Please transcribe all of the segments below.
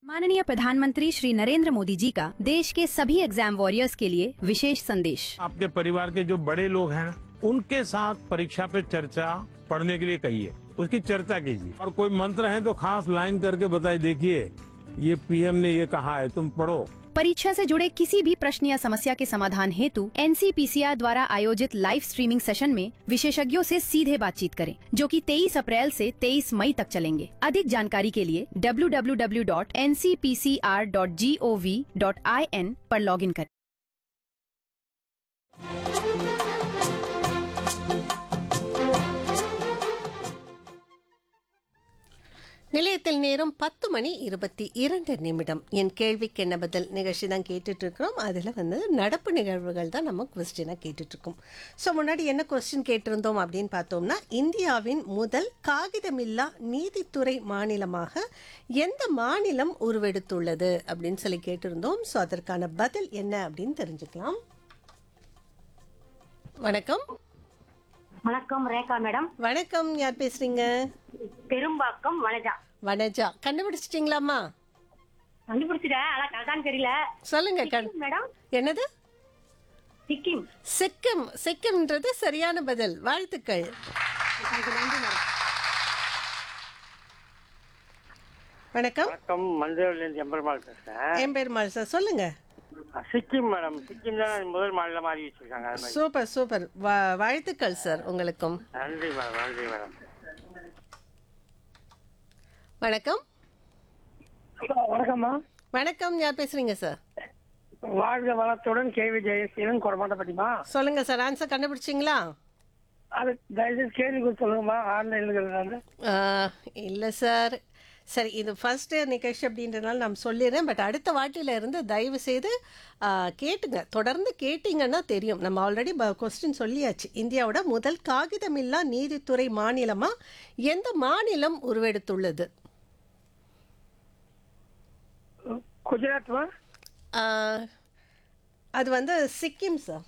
माननीय प्रधानमंत्री श्री नरेंद्र मोदी जी का देश के सभी एग्जाम वॉरियर्स के लिए विशेष संदेश आपके परिवार के जो बड़े लोग हैं उनके साथ परीक्षा पे चर्चा पढ़ने के लिए कहिए उसकी चर्चा कीजिए और कोई मंत्र है तो खास लाइन करके बताइए देखिए ये पीएम ने ये कहा है तुम पढ़ो परीक्षा से जुड़े किसी भी प्रश्न या समस्या के समाधान हेतु एनसीपीसीआर द्वारा आयोजित लाइव स्ट्रीमिंग सेशन में विशेषज्ञों से सीधे बातचीत करें जो कि 23 अप्रैल से 23 मई तक चलेंगे अधिक जानकारी के लिए www.ncpcr.gov.in पर लॉगिन करें நிலையத்தில் நேரம் பத்து மணி இருபத்தி இரண்டு நிமிடம் என் கேள்விக்கு என்ன பதில் நிகழ்ச்சி தான் கேட்டுட்டு இருக்கிறோம் அதில் வந்து நடப்பு நிகழ்வுகள் தான் நம்ம கொஸ்டினாக கேட்டுட்டு இருக்கோம் ஸோ முன்னாடி என்ன கொஸ்டின் கேட்டிருந்தோம் அப்படின்னு பார்த்தோம்னா இந்தியாவின் முதல் காகிதமில்லா நீதித்துறை மாநிலமாக எந்த மாநிலம் உருவெடுத்துள்ளது அப்படின்னு சொல்லி கேட்டிருந்தோம் ஸோ அதற்கான பதில் என்ன அப்படின்னு தெரிஞ்சுக்கலாம் வணக்கம் வணக்கம் ரேகா மேடம் வணக்கம் யார் பேசுறீங்க பெரும்பாக்கம் வனஜா வனஜா கண்டுபிடிச்சிட்டிங்களாம்மா கண்டுபிடிச்சிட்டேன் ஆனா கரெக்டான்னு தெரியல சொல்லுங்க கண் மேடம் என்னது சிக்கிம் சிக்கிம் சிக்கிம்ன்றது சரியான பதில் வாழ்த்துக்கள் வணக்கம் வணக்கம் மஞ்சள்லேருந்து எம்பெருமாள் பேசுறேன் என் பேர் மால்சா சொல்லுங்க சிக்கிம் மேடம் சிக்கிம் தான் முதல் மாநிலமா அறிவிச்சிருக்காங்க அது மாதிரி சூப்பர் சூப்பர் வா- வாழ்த்துக்கள் சார் உங்களுக்கும் நன்றி மேடம் நன்றி மேடம் வணக்கம் வணக்கம்மா வணக்கம் யார் பேசுறீங்க சார் வாழ்க வளத்துடன் கேள்வி ஜெயசீலன் கொடமாட்டப்பட்டிமா சொல்லுங்க சார் ஆன்சர் கண்டுபிடிச்சிங்களா அது தயவுசெய்து கேள்வி கொடுத்து சொல்லுங்கம்மா ஆன்லைனில் இல்லை சார் சரி இது ஃபர்ஸ்ட் நிகழ்ச்சி அப்படின்றதுனால நான் சொல்லிடுறேன் பட் அடுத்த வாட்டில இருந்து தயவு செய்து ஆ, கேட்டுங்க தொடர்ந்து கேட்டிங்கன்னா தெரியும் நம்ம ஆல்ரெடி கொஸ்டின் சொல்லியாச்சு இந்தியாவோட முதல் காகிதமில்லா நீதித்துறை மாநிலமா எந்த மாநிலம் உருவெடுத்துள்ளது குஜராத்மா ஆ, அது வந்து சிக்கிம் சார்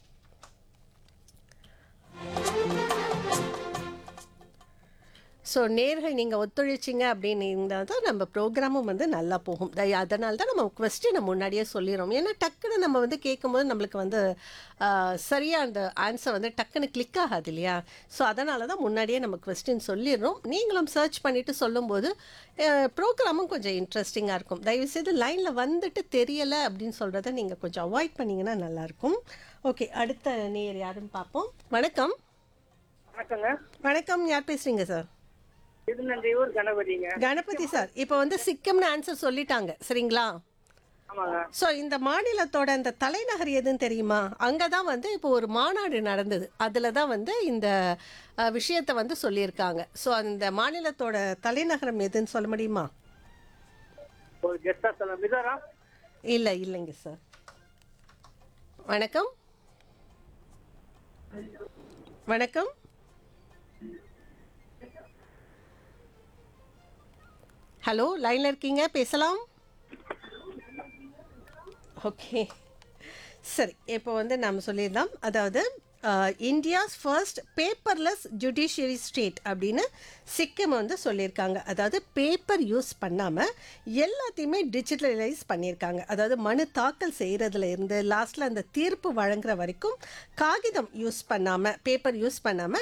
ஸோ நேர்கள் நீங்கள் ஒத்துழைச்சிங்க அப்படின்னு இருந்தால் தான் நம்ம ப்ரோக்ராமும் வந்து நல்லா போகும் அதனால தான் நம்ம கொஸ்டினை முன்னாடியே சொல்லிடுறோம் ஏன்னா டக்குன்னு நம்ம வந்து கேட்கும்போது நம்மளுக்கு வந்து சரியாக அந்த ஆன்சர் வந்து டக்குன்னு கிளிக் ஆகாது இல்லையா ஸோ அதனால தான் முன்னாடியே நம்ம கொஸ்டின் சொல்லிடுறோம் நீங்களும் சர்ச் பண்ணிவிட்டு சொல்லும்போது ப்ரோக்ராமும் கொஞ்சம் இன்ட்ரெஸ்டிங்காக இருக்கும் தயவுசெய்து லைனில் வந்துட்டு தெரியலை அப்படின்னு சொல்கிறத நீங்கள் கொஞ்சம் அவாய்ட் பண்ணிங்கன்னா நல்லாயிருக்கும் ஓகே அடுத்த நேர் யாருன்னு பார்ப்போம் வணக்கம் வணக்கங்க வணக்கம் யார் பேசுகிறீங்க சார் திருநன்றியூர் கணபதிங்க கணபதி சார் இப்போ வந்து சிக்கிம்னு ஆன்சர் சொல்லிட்டாங்க சரிங்களா ஆமாங்க ஸோ இந்த மாநிலத்தோட இந்த தலைநகர் எதுன்னு தெரியுமா அங்கே தான் வந்து இப்போ ஒரு மாநாடு நடந்தது அதில் தான் வந்து இந்த அஹ், விஷயத்தை வந்து சொல்லியிருக்காங்க ஸோ அந்த மாநிலத்தோட தலைநகரம் எதுன்னு சொல்ல முடியுமா ஒரு கெஸ்டா சொல்ல மிசோரம் இல்லை இல்லைங்க சார் வணக்கம் வணக்கம் ஹலோ லைனில் இருக்கீங்க பேசலாம் ஓகே சரி இப்போ வந்து நாம் சொல்லிடலாம் அதாவது India's first paperless judiciary state அப்படின்னு சிக்கிம் வந்து சொல்லியிருக்காங்க அதாவது பேப்பர் யூஸ் பண்ணாமல் எல்லாத்தையுமே டிஜிட்டலைஸ் பண்ணியிருக்காங்க அதாவது மனு தாக்கல் செய்கிறதுல இருந்து லாஸ்ட்டில் அந்த தீர்ப்பு வழங்குற வரைக்கும் காகிதம் யூஸ் பண்ணாமல் பேப்பர் யூஸ் பண்ணாமல்